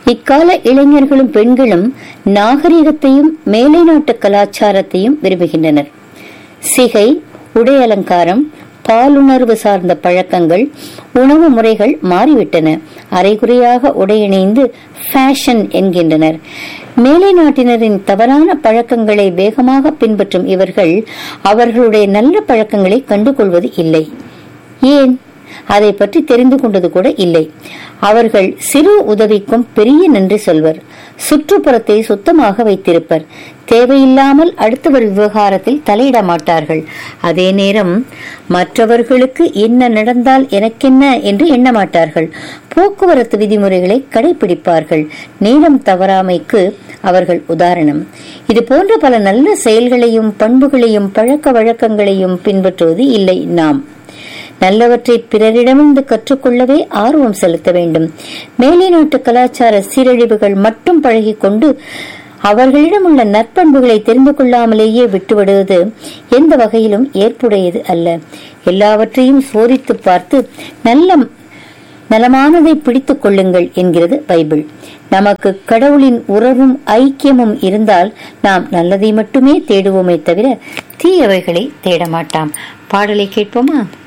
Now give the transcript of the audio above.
இக்கால இளைஞர்களும் பெண்களும் நாகரிகத்தையும் மேலை நாட்டு கலாச்சாரத்தையும் விரும்புகின்றனர் சிகை உடை அலங்காரம் பாலுணர்வு சார்ந்த பழக்கங்கள் உணவு முறைகள் மாறிவிட்டன அரைகுறையாக உடையணிந்து ஃபேஷன் என்கின்றனர் மேலை நாட்டினரின் தவறான பழக்கங்களை வேகமாக பின்பற்றும் இவர்கள் அவர்களுடைய நல்ல பழக்கங்களை கண்டுகொள்வது இல்லை ஏன் அதை பற்றி தெரிந்து கொண்டது கூட இல்லை அவர்கள் சிறு உதவிக்கும் பெரிய நன்றி சொல்வர் சுற்றுப்புறத்தை சுத்தமாக வைத்திருப்பர் தேவையில்லாமல் அடுத்தவர் விவகாரத்தில் தலையிட மாட்டார்கள் அதே நேரம் மற்றவர்களுக்கு என்ன நடந்தால் எனக்கென்ன என்று எண்ண மாட்டார்கள் போக்குவரத்து விதிமுறைகளை கடைபிடிப்பார்கள் நேரம் தவறாமைக்கு அவர்கள் உதாரணம் இது போன்ற பல நல்ல செயல்களையும் பண்புகளையும் பழக்க வழக்கங்களையும் பின்பற்றுவது இல்லை நாம் நல்லவற்றை பிறரிடமிருந்து கற்றுக்கொள்ளவே ஆர்வம் செலுத்த வேண்டும் மேலை நாட்டு கலாச்சார சீரழிவுகள் மட்டும் பழகிக்கொண்டு அவர்களிடம் உள்ள நற்பண்புகளை தெரிந்து கொள்ளாமலேயே விட்டுவிடுவது எந்த வகையிலும் ஏற்புடையது அல்ல எல்லாவற்றையும் சோதித்து பார்த்து நல்ல நலமானதை பிடித்துக் கொள்ளுங்கள் என்கிறது பைபிள் நமக்கு கடவுளின் உறவும் ஐக்கியமும் இருந்தால் நாம் நல்லதை மட்டுமே தேடுவோமே தவிர தீயவைகளை தேட மாட்டாம் பாடலை கேட்போமா